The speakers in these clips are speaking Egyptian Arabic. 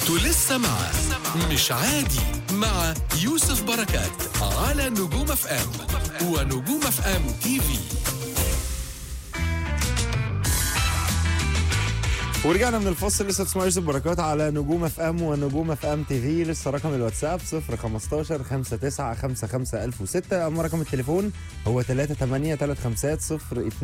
انتوا لسه مع مش عادي مع يوسف بركات على نجوم اف ام ونجوم اف ام تي في ورجعنا من الفصل لسه تسمعوا يوسف بركات على نجوم اف ام ونجوم اف ام تي في لسه رقم الواتساب 015 59 55 1006 اما رقم التليفون هو 38 35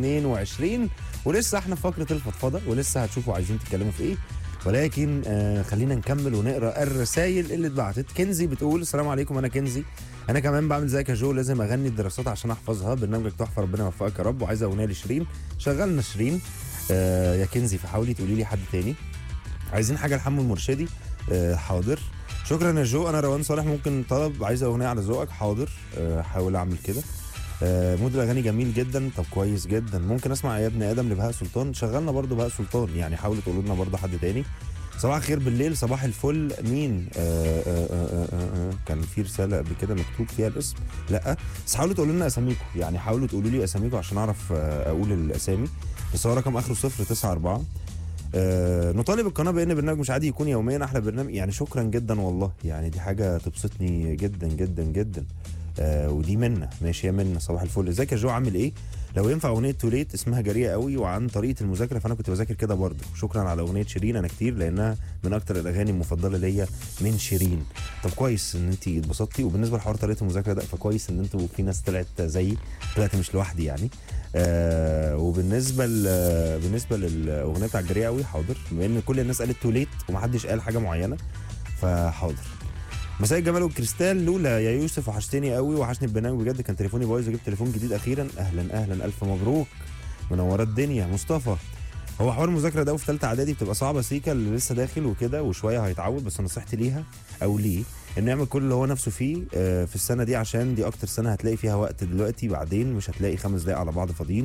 022 ولسه احنا في فقره الفضفضه ولسه هتشوفوا عايزين تتكلموا في ايه ولكن آه خلينا نكمل ونقرا الرسائل اللي اتبعتت كنزي بتقول السلام عليكم انا كنزي انا كمان بعمل زيك يا جو لازم اغني الدراسات عشان احفظها برنامجك تحفه ربنا يوفقك يا رب وعايزه اغنيه لشيرين شغلنا شيرين آه يا كنزي فحاولي تقولي لي حد تاني عايزين حاجه لحمو المرشدي آه حاضر شكرا يا جو انا روان صالح ممكن طلب عايزه اغنيه على ذوقك حاضر آه، حاول اعمل كده آه، مود الاغاني جميل جدا طب كويس جدا ممكن اسمع يا ابن ادم لبهاء سلطان شغلنا برضو بهاء سلطان يعني حاولوا تقولوا لنا برضو حد تاني صباح الخير بالليل صباح الفل مين آه آه آه آه آه كان في رساله قبل كده مكتوب فيها الاسم لا بس حاولوا تقولوا لنا اساميكم يعني حاولوا تقولوا لي اساميكم عشان اعرف آه اقول الاسامي بس هو رقم اخره 094 آه نطالب القناه بان برنامج مش عادي يكون يوميا احلى برنامج يعني شكرا جدا والله يعني دي حاجه تبسطني جدا جدا جدا آه ودي منا ماشي يا منا صباح الفل ازيك يا جو عامل ايه لو ينفع اغنيه توليت اسمها جريئه قوي وعن طريقه المذاكره فانا كنت بذاكر كده برضه شكرا على اغنيه شيرين انا كتير لانها من اكتر الاغاني المفضله ليا من شيرين طب كويس ان انت اتبسطتي وبالنسبه لحوار طريقه المذاكره ده فكويس ان انتوا في ناس طلعت زيي طلعت مش لوحدي يعني آه وبالنسبه ل بالنسبه للاغنيه بتاع جريئه قوي حاضر بما ان كل الناس قالت توليت ومحدش قال حاجه معينه فحاضر مساء الجمال والكريستال لولا يا يوسف وحشتني قوي وحشني البرنامج بجد كان تليفوني بايظ وجبت تليفون جديد اخيرا اهلا اهلا الف مبروك منوره الدنيا مصطفى هو حوار المذاكره ده في ثالثه اعدادي بتبقى صعبه سيكا اللي لسه داخل وكده وشويه هيتعود بس نصيحتي ليها او ليه انه يعمل كل اللي هو نفسه فيه آه، في السنه دي عشان دي اكتر سنه هتلاقي فيها وقت دلوقتي بعدين مش هتلاقي خمس دقايق على بعض فاضيين